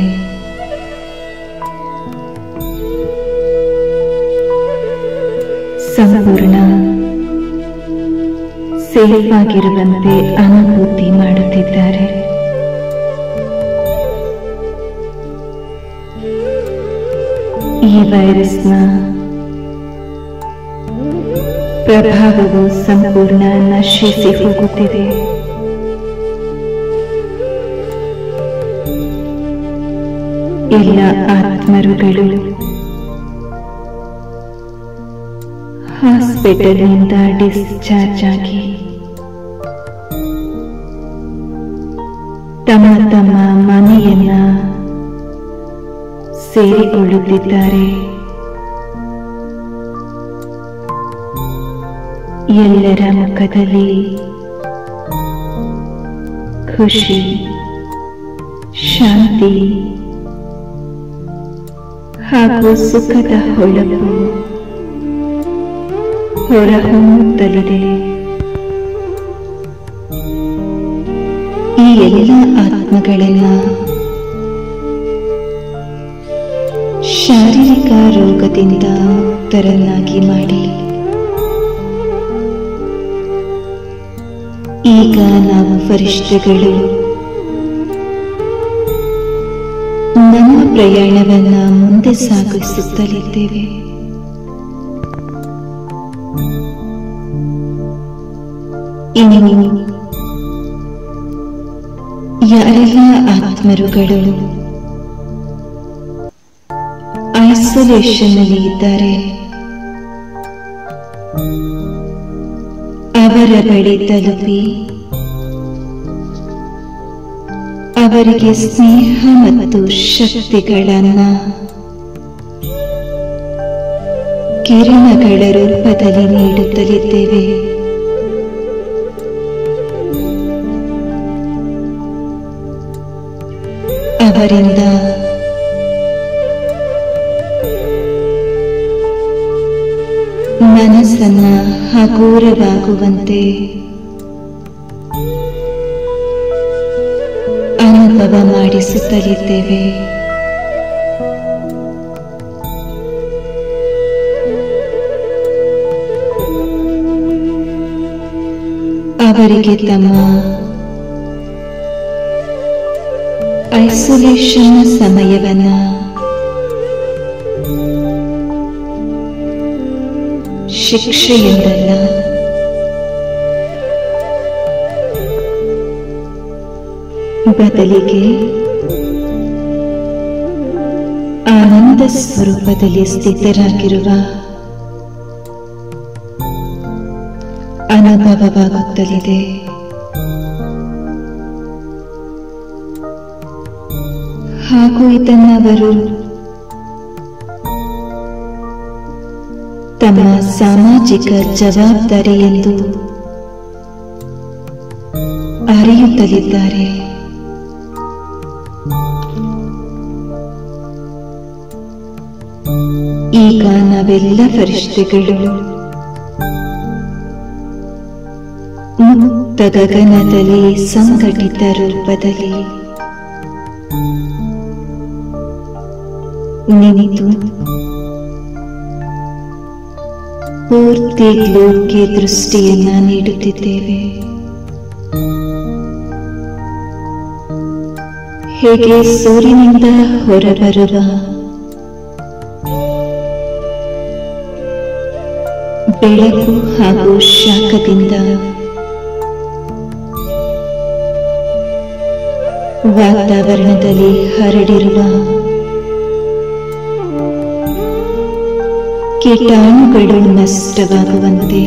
ಸಂಪೂರ್ಣ ಸೇಫ್ ಆಗಿರುವಂತೆ ಅನುಭೂತಿ ಮಾಡುತ್ತಿದ್ದಾರೆ ಈ ವೈರಸ್ನ ಪ್ರಭಾವವು ಸಂಪೂರ್ಣ ನಶಿಸಿ ಹೋಗುತ್ತಿದೆ ಎಲ್ಲ ಆತ್ಮರುಗಳು ಹಾಸ್ಪಿಟಲ್ನಿಂದ ಡಿಸ್ಚಾರ್ಜ್ ಆಗಿ ತಮ್ಮ ತಮ್ಮ ಮನೆಯನ್ನ ಸೇರಿಕೊಳ್ಳುತ್ತಿದ್ದಾರೆ ಎಲ್ಲರ ಮುಖದಲ್ಲಿ ಖುಷಿ ಶಾಂತಿ ಹಾಗೂ ಸುಖದ ಹೊಳಪು ಹೊರಹೊಮ್ಮುತ್ತಲಿದೆ ಈ ಎಲ್ಲ ಆತ್ಮಗಳನ್ನ ಶಾರೀರಿಕ ರೋಗದಿಂದ ಮುಕ್ತರನ್ನಾಗಿ ಮಾಡಿ ಈಗ ನಾವು ಫರಿಷ್ಠಗಳು ಪ್ರಯಾಣವನ್ನ ಮುಂದೆ ಸಾಗಿಸುತ್ತಲಿದ್ದೇವೆ ಇನ್ನು ಯಾರೆಲ್ಲ ಆತ್ಮರುಗಳು ಐಸೋಲೇಷನ್ ನಲ್ಲಿ ಇದ್ದಾರೆ ಅವರ ಬಳಿ ತಲುಪಿ ಅವರಿಗೆ ಸ್ನೇಹ ಮತ್ತು ಶಕ್ತಿಗಳನ್ನ ಕಿರಣಗಳ ರೂಪದಲ್ಲಿ ನೀಡುತ್ತಲಿದ್ದೇವೆ ಅವರಿಂದ ಮನಸ್ಸನ್ನ ಹಗೂರವಾಗುವಂತೆ ಅನುಭವ ಮಾಡಿಸುತ್ತಲಿದ್ದೇವೆ ಅವರಿಗೆ ತಮ್ಮ ಐಸೋಲೇಷನ್ ಸಮಯವನ್ನ ಶಿಕ್ಷೆ ಎಂದಲ್ಲ ಬದಲಿಗೆ ಆನಂದ ಸ್ವರೂಪದಲ್ಲಿ ಸ್ಥಿತರಾಗಿರುವ ಅನುಭವವಾಗುತ್ತಲಿದೆ ಹಾಗೂ ಇದನ್ನವರು ತಮ್ಮ ಸಾಮಾಜಿಕ ಜವಾಬ್ದಾರಿ ಎಂದು ಅರಿಯುತ್ತಲಿದ್ದಾರೆ ಈಗ ನಾವೆಲ್ಲ ಫರಿಷ್ಠೆಗಳು ಮುಕ್ತ ಗಗನದಲ್ಲಿ ಸಂಘಟಿತ ರೂಪದಲ್ಲಿ ನಿಂತು ಪೂರ್ತಿ ಗ್ಲೋಬ್ಗೆ ದೃಷ್ಟಿಯನ್ನ ನೀಡುತ್ತಿದ್ದೇವೆ ಹೇಗೆ ಸೂರ್ಯನಿಂದ ಹೊರಬರುವ ಬೆಳಕು ಹಾಗೂ ಶಾಖದಿಂದ ವಾತಾವರಣದಲ್ಲಿ ಹರಡಿರುವ ಕೀಟಾಣುಗಳು ನಷ್ಟವಾಗುವಂತೆ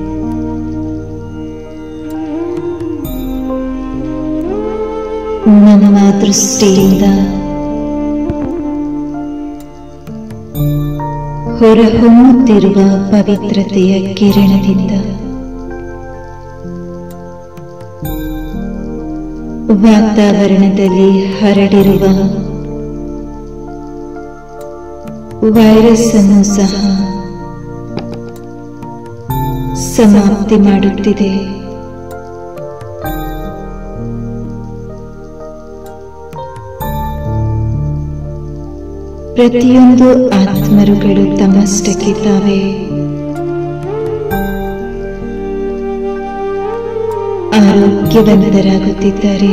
ನಮ್ಮ ದೃಷ್ಟಿಯಿಂದ ಹೊರಹೊಮ್ಮುತ್ತಿರುವ ಪವಿತ್ರತೆಯ ಕಿರಣದಿಂದ ವಾತಾವರಣದಲ್ಲಿ ಹರಡಿರುವ ವೈರಸ್ ಅನ್ನು ಸಹ ಸಮಾಪ್ತಿ ಮಾಡುತ್ತಿದೆ ಪ್ರತಿಯೊಂದು ಆತ್ಮರುಗಳು ತಮ್ಮಷ್ಟಕ್ಕೆ ತಾವೇ ಆರೋಗ್ಯವಂತರಾಗುತ್ತಿದ್ದಾರೆ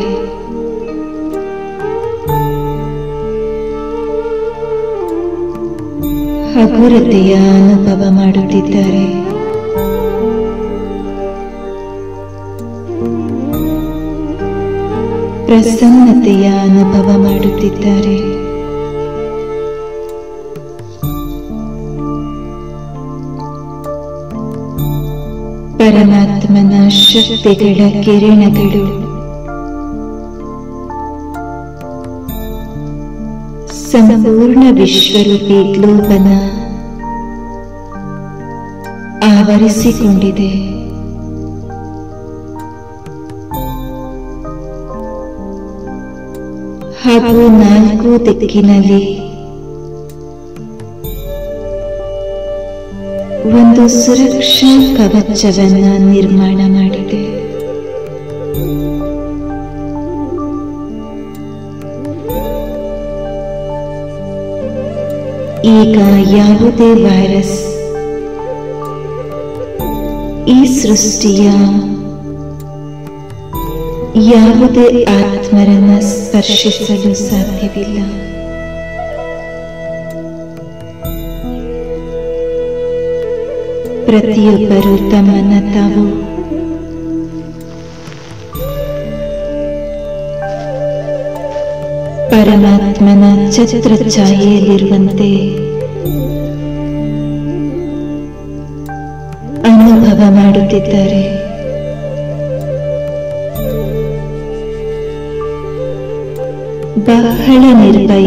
ಹಗುರತೆಯ ಅನುಭವ ಮಾಡುತ್ತಿದ್ದಾರೆ ಪ್ರಸನ್ನತೆಯ ಅನುಭವ ಮಾಡುತ್ತಿದ್ದಾರೆ ಪರಮಾತ್ಮನ ಶಕ್ತಿಗಳ ಕಿರಣಗಳು ಸಂಪೂರ್ಣ ವಿಶ್ವರೂಪಿ ಗ್ಲೋಬನ ಆವರಿಸಿಕೊಂಡಿದೆ ಹಾಗೂ ನಾಲ್ಕು ದಿಕ್ಕಿನಲ್ಲಿ ಒಂದು ಸುರಕ್ಷಾ ಕವಚವನ್ನ ನಿರ್ಮಾಣ ಮಾಡಿದೆ ಈಗ ಯಾವುದೇ ವೈರಸ್ ಈ ಸೃಷ್ಟಿಯ ಯಾವುದೇ ಆತ್ಮರನ್ನ ಸ್ಪರ್ಶಿಸಲು ಸಾಧ್ಯವಿಲ್ಲ ಪ್ರತಿಯೊಬ್ಬರು ತಮ್ಮನ್ನ ತಾವು ಪರಮಾತ್ಮನ ಛತ್ರ ಛಾಯೆಯಲ್ಲಿರುವಂತೆ ಅನುಭವ ಮಾಡುತ್ತಿದ್ದಾರೆ ಬಹಳ ನಿರ್ಭಯ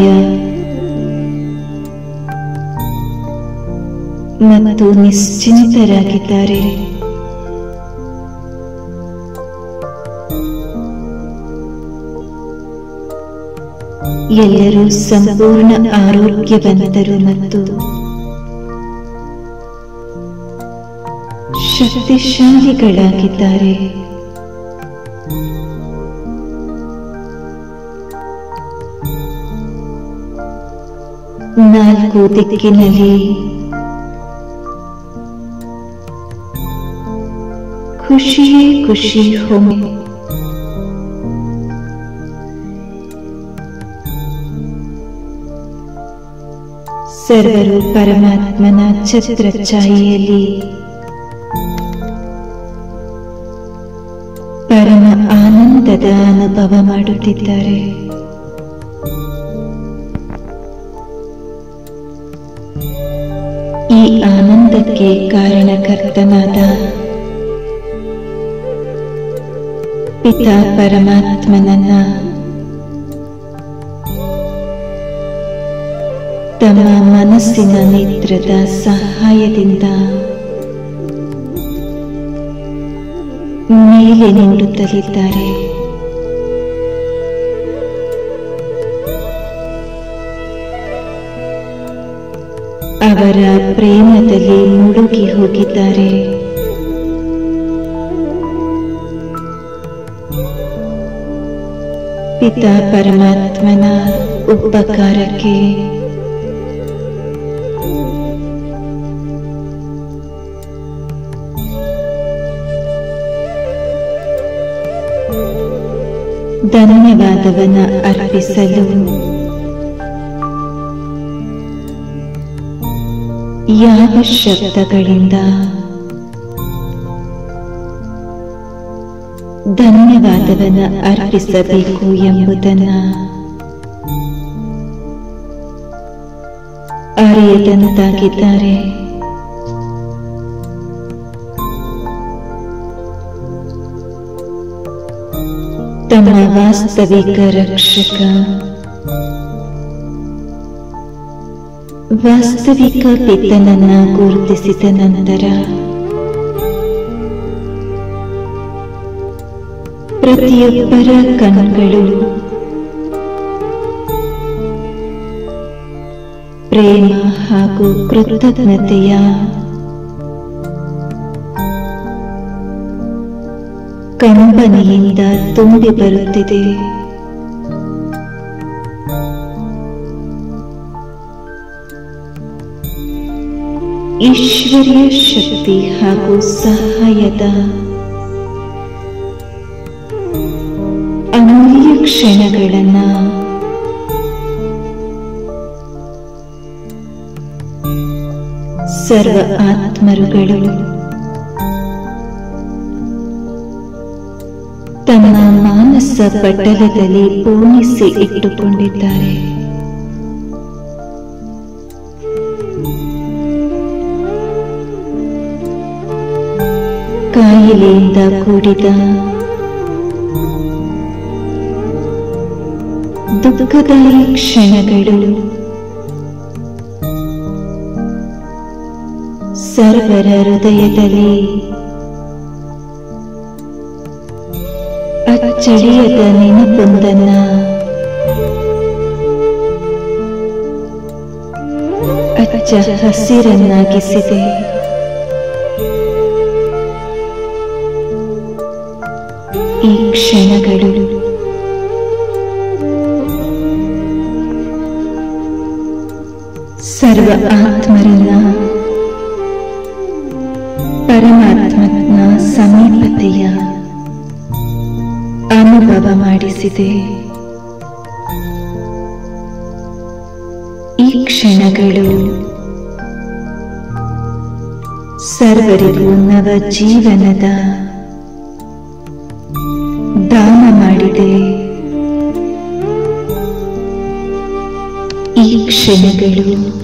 ಮತ್ತು ನಿಶ್ಚಿಂತರಾಗಿದ್ದಾರೆ ಎಲ್ಲರೂ ಸಂಪೂರ್ಣ ಆರೋಗ್ಯವಂತರು ಮತ್ತು ಶಕ್ತಿಶಾಲಿಗಳಾಗಿದ್ದಾರೆ ನಾಲ್ಕು ದಿಕ್ಕಿನಲ್ಲಿ ಖುಷಿಯೇ ಖುಷಿ ಹೊಮ್ಮೆ ಸರ್ವರು ಪರಮಾತ್ಮನ ಛತ್ರ ಛಾಯೆಯಲ್ಲಿ ಪರಮ ಆನಂದದ ಅನುಭವ ಮಾಡುತ್ತಿದ್ದಾರೆ ಈ ಆನಂದಕ್ಕೆ ಕಾರಣಕರ್ತನಾದ ಪಿತಾ ಪರಮಾತ್ಮನನ್ನ ತಮ್ಮ ಮನಸ್ಸಿನ ನೇತ್ರದ ಸಹಾಯದಿಂದ ಮೇಲೆ ನೋಡುತ್ತಲಿದ್ದಾರೆ ಅವರ ಪ್ರೇಮದಲ್ಲಿ ಮುಳುಗಿ ಹೋಗಿದ್ದಾರೆ ಪಿತಾ ಪರಮಾತ್ಮನ ಉಪಕಾರಕ್ಕೆ ಧನ್ಯವಾದವನ್ನ ಅರ್ಪಿಸಲು ಯಾವ ಶಬ್ದಗಳಿಂದ ಧನ್ಯವಾದವನ್ನ ಅರ್ಪಿಸಬೇಕು ಎಂಬುದನ್ನ ಅರಿಯದಂತಾಗಿದ್ದಾರೆ ತಮ್ಮ ವಾಸ್ತವಿಕ ರಕ್ಷಕ ವಾಸ್ತವಿಕ ಪಿತನನ್ನ ಗುರುತಿಸಿದ ನಂತರ ಪ್ರತಿಯೊಬ್ಬರ ಕಣ್ಗಳು ಪ್ರೇಮ ಹಾಗೂ ಕೃತಜ್ಞತೆಯ ಕಂಬನಿಯಿಂದ ತುಂಬಿ ಬರುತ್ತಿದೆ ಈಶ್ವರ್ಯ ಶಕ್ತಿ ಹಾಗೂ ಸಹಾಯದ ಅಮೂಲ್ಯ ಕ್ಷಣಗಳನ್ನ ಸರ್ವ ಆತ್ಮರುಗಳು ತಮ್ಮ ಮಾನಸ ಪಟಲದಲ್ಲಿ ಪೂರ್ಣಿಸಿ ಇಟ್ಟುಕೊಂಡಿದ್ದಾರೆ ಕಾಯಿಲೆಯಿಂದ ಕೂಡಿದ ದುಃಖದಾಯಿ ಕ್ಷಣಗಳು ಸರ್ವರ ಹೃದಯದಲ್ಲಿ ಅಚ್ಚಳಿಯದ ನೆನಪೊಂದನ್ನ ಅಚ್ಚ ಹಸಿರನ್ನಾಗಿಸಿದೆ ಈ ಕ್ಷಣಗಳು ಸರ್ವ ಆತ್ಮರನ್ನ ಪರಮಾತ್ಮನ ಸಮೀಪತೆಯ ಅನುಭವ ಮಾಡಿಸಿದೆ ಈ ಕ್ಷಣಗಳು ಸರ್ವರಿಗೂ ನವ ಜೀವನದ ದಾನ ಮಾಡಿದೆ ಈ ಕ್ಷಣಗಳು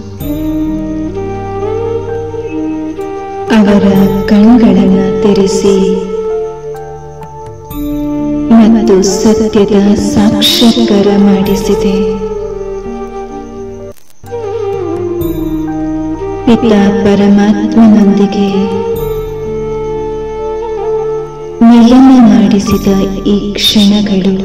ಅವರ ಕಣ್ಗಳನ್ನು ತೆರೆಸಿ ಮತ್ತು ಸತ್ಯದ ಸಾಕ್ಷಾತ್ಕಾರ ಮಾಡಿಸಿದೆ ಪಿತಾ ಪರಮಾತ್ಮನೊಂದಿಗೆ ಮಿಲನ ಮಾಡಿಸಿದ ಈ ಕ್ಷಣಗಳು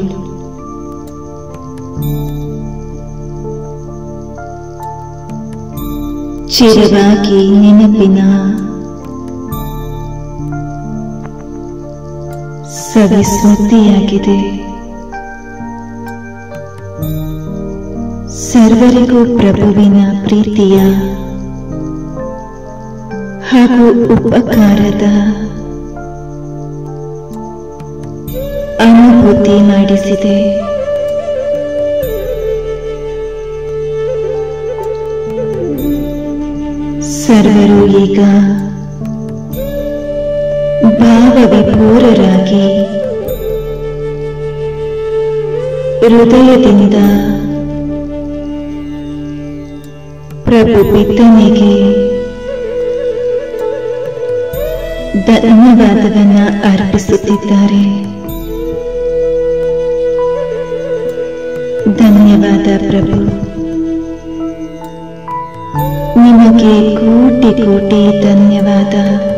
ಚಿರವಾಗಿ ನೆನಪಿನ ಸವಿಸ್ಮೃತಿಯಾಗಿದೆ ಸರ್ವರಿಗೂ ಪ್ರಭುವಿನ ಪ್ರೀತಿಯ ಹಾಗೂ ಉಪಕಾರದ ಅನುಭೂತಿ ಮಾಡಿಸಿದೆ ಸರ್ವರು ಈಗ ಭಾವವಿಭೋರರಾಗಿ ಹೃದಯದಿಂದ ಪ್ರಭು ಪಿತನಿಗೆ ಧನ್ಯವಾದವನ್ನ ಅರ್ಪಿಸುತ್ತಿದ್ದಾರೆ ಧನ್ಯವಾದ ಪ್ರಭು ನಿಮಗೆ ಕೋಟಿ ಕೋಟಿ ಧನ್ಯವಾದ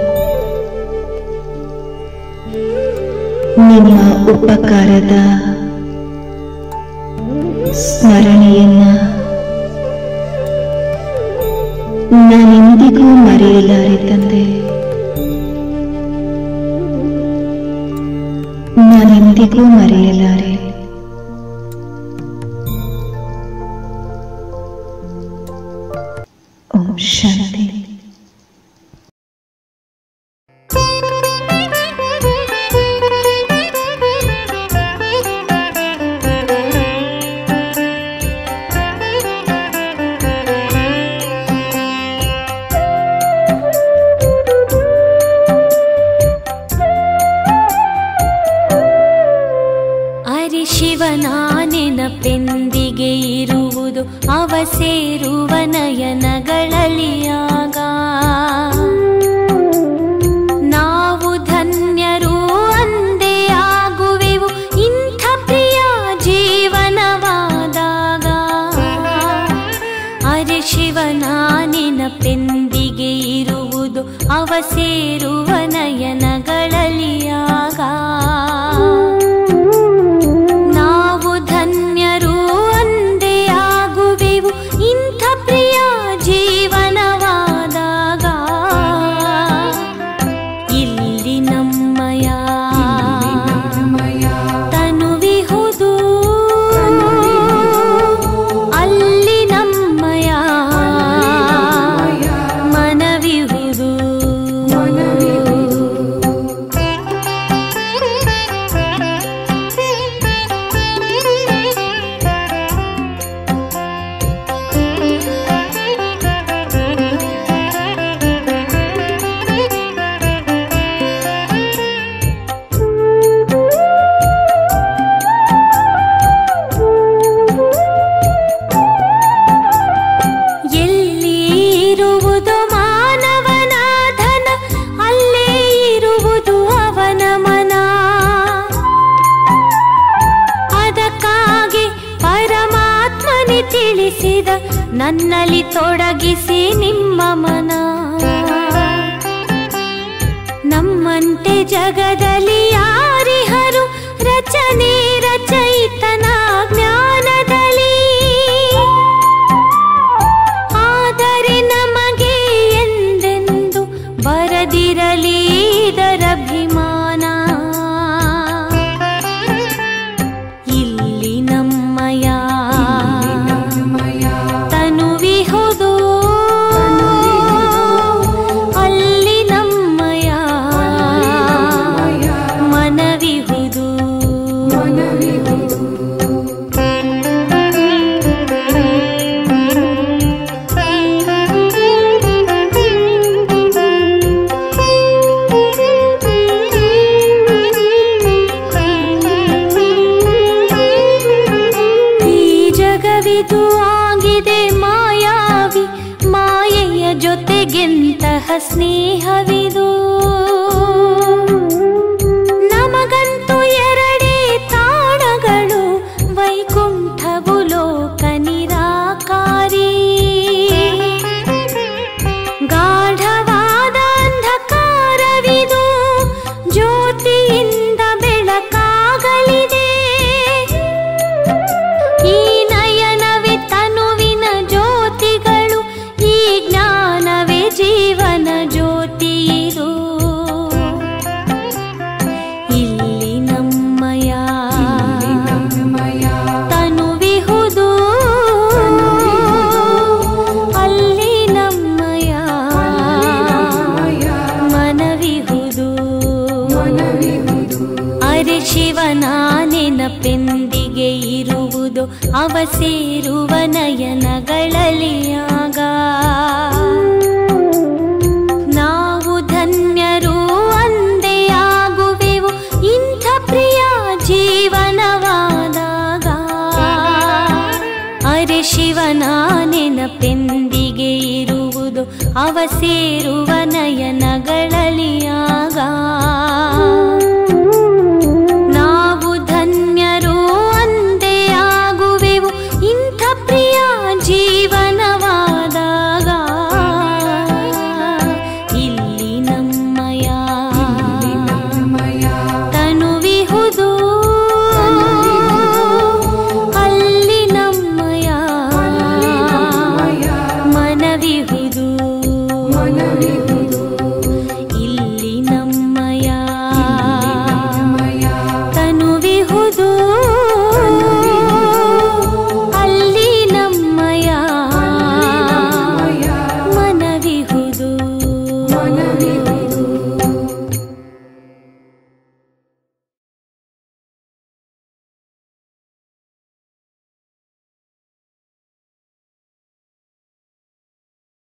ನಿಮ್ಮ ಉಪಕಾರದ ಸ್ಮರಣೆಯನ್ನ ನಾನೆಂದಿಗೂ ಮರೆಯಲಾರೆ ತಂದೆ ನಾನೆಂದಿಗೂ ಮರೆಯಲಾರೆ ಓಂ ಶಾಂತಿ ಅರಿ ಶಿವನ ನೆನಪೆಂದಿಗೆ ಇರುವುದು ಅವ ಸೇರುವ ನಯನಗಳಲಿಯಾಗ ನಾವು ಧನ್ಯರು ಅಂದೇ ಆಗುವೆವು ಇಂಥ ಪ್ರಿಯ ಜೀವನವಾದಾಗ ಅರೆ ಶಿವನ ನೆನಪೆಂದಿಗೆ ಇರುವುದು ಅವ ಸೇರುವ ನಯನಗಳಲಿಯಾಗ ನಾವು ಧನ್ಯರು ಅಂದೇ ಆಗುವೆವು ಇಂಥ ಪ್ರಿಯ ಜೀವನವಾದಾಗ ಇಲ್ಲಿ ನಮ್ಮಯ ತನುವಿಹುದು ಅಲ್ಲಿ ನಮ್ಮಯ ಮನವಿಹುದು ಎಲ್ಲಿ ಇರುವುದು ಮಾನವನ ಧನ ಅಲ್ಲೇ ಇರುವುದು ಅವನ ಮನ ಅದಕ್ಕಾಗಿ ಪರಮಾತ್ಮನೆ ತಿಳಿಸಿದ ನನ್ನಲ್ಲಿ ತೊಡಗಿಸಿ ನಿಮ್ಮ ಮನ ನಮ್ಮಂತೆ ಜಗದಲ್ಲಿ ಯಾರಿಹರು ರಚನೆ ರಚಯಿತನ ಜ್ಞಾನದಲ್ಲಿ ಆದರೆ ನಮಗೆ ಎಂದೆಂದು ಬರದಿರಲಿ ಇದರಭಿಮಾನ ಇಲ್ಲಿ ನಮ್ಮಯ ತನುವಿಹುದು ಅಲ್ಲಿ ನಮ್ಮಯ ಮನವಿಹುದು ಸ್ನೇಹವಿದು ನಮಗಂತೂ ಎರಡೇ ತಾಣಗಳು ವೈಕುಂಠವು ಲೋಕ ನಿರಾಕಾರಿ ಗಾಢವಾದ ಅಂಧಕಾರವಿದು ಜ್ಯೋತಿಯಿಂದ ಬೆಳಕಾಗಲಿದೆ ಈ ನಯನವೇ ತನುವಿನ ಜ್ಯೋತಿಗಳು ಈ ಜ್ಞಾನವೇ ಜೀವನ ಜ್ಯೋತಿ ಇದು ಇಲ್ಲಿ ನಮ್ಮಯ ತನುವಿಹುದು ಅಲ್ಲಿ ನಮ್ಮಯ ಮನವಿಹುದು ಅರೆ ಶಿವನ ನೆನಪೆಂದಿಗೆ ಇರುವುದು ಅವ ಸೇರುವ ನಯನಗಳಲ್ಲಿ ಆಗ ನಾವು ಧನ್ಯರು ಅಂದೇ ಆಗುವೆವು ಇಂಥ ಪ್ರಿಯ ಜೀವನವಾದಾಗ ಅರೆ ಶಿವನ ನೆನಪೆಂದಿಗೆ ಇರುವುದು ಅವ ಸೇರುವ